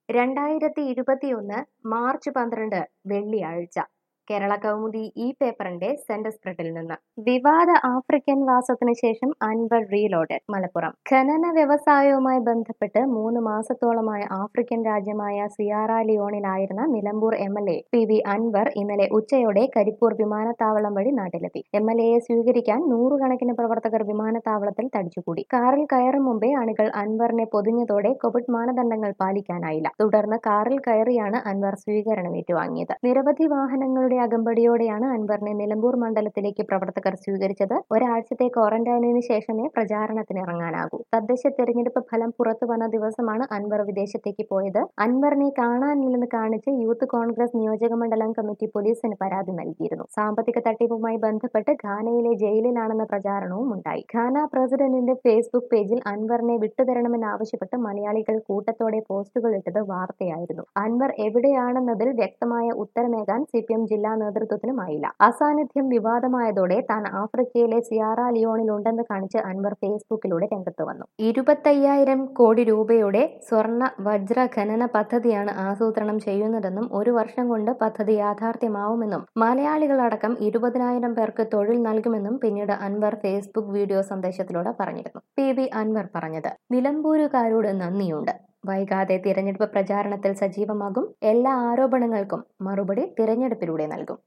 രണ്ടായിരത്തി ഇരുപത്തിയൊന്ന് മാർച്ച് പന്ത്രണ്ട് വെള്ളിയാഴ്ച കേരള കൗമുദി ഈ പേപ്പറിന്റെ സെന്റർ സ്പ്രെഡിൽ നിന്ന് വിവാദ ആഫ്രിക്കൻ വാസത്തിന് ശേഷം അൻവർ റീലോഡഡ് മലപ്പുറം ഖനന വ്യവസായവുമായി ബന്ധപ്പെട്ട് മൂന്ന് മാസത്തോളമായ ആഫ്രിക്കൻ രാജ്യമായ സിയാറ ലിയോണിലായിരുന്ന Nilambur M L A P V Anvar ഇന്നലെ ഉച്ചയോടെ കരിപ്പൂർ വിമാനത്താവളം വഴി നാട്ടിലെത്തി എം എൽ എയെ സ്വീകരിക്കാൻ നൂറുകണക്കിന് പ്രവർത്തകർ വിമാനത്താവളത്തിൽ തടിച്ചുകൂടി കാറിൽ കയറും മുമ്പേ അണികൾ അൻവറിനെ പൊതിഞ്ഞതോടെ കോവിഡ് മാനദണ്ഡങ്ങൾ പാലിക്കാനായില്ല തുടർന്ന് കാറിൽ കയറിയാണ് അൻവർ സ്വീകരണം ഏറ്റുവാങ്ങിയത് നിരവധി വാഹനങ്ങളുടെ അകമ്പടിയോടെയാണ് അൻവറിനെ നിലമ്പൂർ മണ്ഡലത്തിലേക്ക് പ്രവർത്തകർ സ്വീകരിച്ചത് ഒരാഴ്ചത്തെ ക്വാറന്റൈനിന് ശേഷമേ പ്രചാരണത്തിന് ഇറങ്ങാനാകൂ തദ്ദേശ തെരഞ്ഞെടുപ്പ് ഫലം പുറത്തു വന്ന ദിവസമാണ് അൻവർ വിദേശത്തേക്ക് പോയത് അൻവറിനെ കാണാനില്ലെന്ന് കാണിച്ച് യൂത്ത് കോൺഗ്രസ് നിയോജക മണ്ഡലം കമ്മിറ്റി പോലീസിന് പരാതി നൽകിയിരുന്നു സാമ്പത്തിക തട്ടിപ്പുമായി ബന്ധപ്പെട്ട് ഘാനയിലെ ജയിലിലാണെന്ന പ്രചാരണവും ഉണ്ടായി ഘാന പ്രസിഡന്റിന്റെ ഫേസ്ബുക്ക് പേജിൽ അൻവറിനെ വിട്ടുതരണമെന്നാവശ്യപ്പെട്ട് മലയാളികൾ കൂട്ടത്തോടെ പോസ്റ്റുകൾ ഇട്ടത് വാർത്തയായിരുന്നു അൻവർ എവിടെയാണെന്നതിൽ വ്യക്തമായ ഉത്തരമേകാൻ സി പി എം ജില്ലാ നേതൃത്വത്തിനുമായില്ല അസാന്നിധ്യം വിവാദമായതോടെ താൻ ആഫ്രിക്കയിലെ സിയാറ ലിയോണിലുണ്ടെന്ന് കാണിച്ച് അൻവർ ഫേസ്ബുക്കിലൂടെ രംഗത്ത് വന്നു ഇരുപത്തയ്യായിരം കോടി രൂപയുടെ സ്വർണ്ണ വജ്ര ഖനന പദ്ധതിയാണ് ആസൂത്രണം ചെയ്യുന്നതെന്നും ഒരു വർഷം കൊണ്ട് പദ്ധതി യാഥാർത്ഥ്യമാവുമെന്നും മലയാളികളടക്കം ഇരുപതിനായിരം പേർക്ക് തൊഴിൽ നൽകുമെന്നും പിന്നീട് അൻവർ ഫേസ്ബുക്ക് വീഡിയോ സന്ദേശത്തിലൂടെ പറഞ്ഞിരുന്നു പി വി അൻവർ പറഞ്ഞത് നിലമ്പൂരുകാരോട് നന്ദിയുണ്ട് വൈകാതെ തിരഞ്ഞെടുപ്പ് പ്രചാരണത്തിൽ സജീവമാകും എല്ലാ ആരോപണങ്ങൾക്കും മറുപടി തിരഞ്ഞെടുപ്പിലൂടെ നൽകും